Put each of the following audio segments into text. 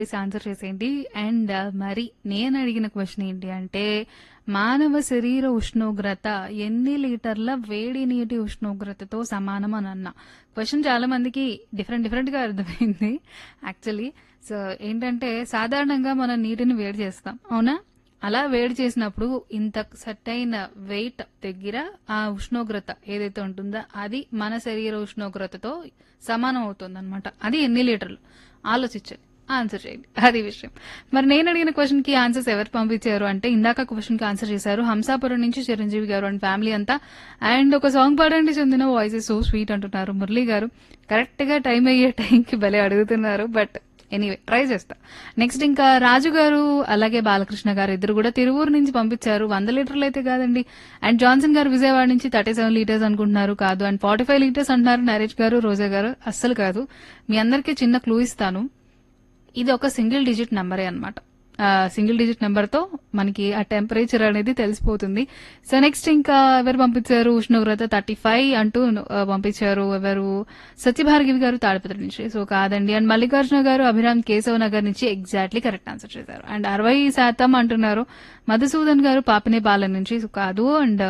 చేసి ఆన్సర్ చేసేయండి అండ్ మరి నేను అడిగిన క్వశ్చన్ ఏంటి అంటే మానవ శరీర ఉష్ణోగ్రత ఎన్ని లీటర్ల వేడి నీటి ఉష్ణోగ్రతతో సమానం అని అన్న క్వశ్చన్ చాలా మందికి డిఫరెంట్ డిఫరెంట్ గా అర్థమైంది యాక్చువల్లీ సో ఏంటంటే సాధారణంగా మనం నీటిని వేడి చేస్తాం అవునా అలా వేడి చేసినప్పుడు ఇంత సట్టైన వెయిట్ దగ్గర ఆ ఉష్ణోగ్రత ఏదైతే ఉంటుందో అది మన శరీర ఉష్ణోగ్రతతో సమానం అవుతుంది అనమాట అది ఎన్ని లీటర్లు ఆలోచించండి ఆన్సర్ చేయండి అది విషయం మరి నేను అడిగిన క్వశ్చన్ కి ఆన్సర్స్ ఎవరు పంపించారు అంటే ఇందాక క్వశ్చన్ కి ఆన్సర్ చేశారు హంసాపురం నుంచి చిరంజీవి గారు అండ్ ఫ్యామిలీ అంతా అండ్ ఒక సాంగ్ పాడండి చెందిన వాయిస్ సో స్వీట్ అంటున్నారు మురళీ గారు కరెక్ట్ గా టైం అయ్యే టైంకి భలే అడుగుతున్నారు బట్ ఎనీవే ట్రై చేస్తా నెక్స్ట్ ఇంకా రాజు గారు అలాగే బాలకృష్ణ గారు ఇద్దరు కూడా తిరువూరు నుంచి పంపించారు వంద లీటర్లు అయితే కాదండి అండ్ జాన్సన్ గారు విజయవాడ నుంచి థర్టీ సెవెన్ లీటర్స్ అనుకుంటున్నారు కాదు అండ్ ఫార్టీ ఫైవ్ లీటర్స్ అంటున్నారు నరేష్ గారు రోజా గారు అస్సలు కాదు మీ అందరికీ చిన్న క్లూ ఇస్తాను ఇది ఒక సింగిల్ డిజిట్ నెంబరే అనమాట సింగిల్ డిజిట్ నెంబర్ తో మనకి ఆ టెంపరేచర్ అనేది తెలిసిపోతుంది సో నెక్స్ట్ ఇంకా ఎవరు పంపించారు ఉష్ణోగ్రత థర్టీ ఫైవ్ అంటూ ఆ, పంపించారు ఎవరు సత్యభార్గవి గారు తాడిపత్రి నుంచి సో కాదండి అండ్ మల్లికార్జున గారు అభిరామ్ కేశవ్ నగర్ నుంచి ఎగ్జాక్ట్లీ కరెక్ట్ ఆన్సర్ చేశారు అండ్ అరవై శాతం అంటున్నారు మధుసూదన్ గారు పాపనేపాలెం నుంచి సో కాదు అండ్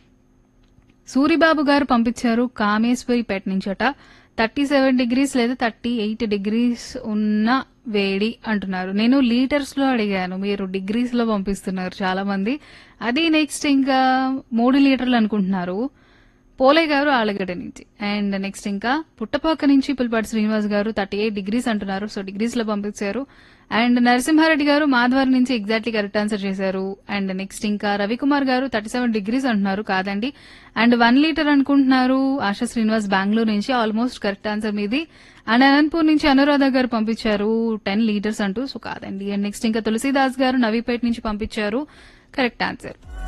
సూరిబాబు గారు పంపించారు కామేశ్వరిపేట నుంచట థర్టీ సెవెన్ డిగ్రీస్ లేదా థర్టీ ఎయిట్ డిగ్రీస్ ఉన్న వేడి అంటున్నారు నేను లీటర్స్ లో అడిగాను మీరు డిగ్రీస్ లో పంపిస్తున్నారు చాలా మంది అది నెక్స్ట్ ఇంకా మూడు లీటర్లు అనుకుంటున్నారు పోలే గారు ఆలగడ్డ నుంచి అండ్ నెక్స్ట్ ఇంకా పుట్టపాక నుంచి Pulpati Srinivas garu thirty eight degrees అంటున్నారు సో డిగ్రీస్ లో పంపించారు అండ్ నరసింహారెడ్డి గారు మాధవరి నుంచి ఎగ్జాక్ట్లీ కరెక్ట్ ఆన్సర్ చేశారు అండ్ నెక్స్ట్ ఇంకా రవికుమార్ గారు థర్టీ సెవెన్ డిగ్రీస్ అంటున్నారు కాదండి అండ్ వన్ లీటర్ అనుకుంటున్నారు ఆశా శ్రీనివాస్ బెంగళూరు నుంచి ఆల్మోస్ట్ కరెక్ట్ ఆన్సర్ మీది అండ్ అనంతపూర్ నుంచి అనురాధ గారు పంపించారు టెన్ లీటర్స్ అంటూ సో కాదండి అండ్ నెక్స్ట్ ఇంకా తులసీదాస్ గారు నవీపేట నుంచి పంపించారు కరెక్ట్ ఆన్సర్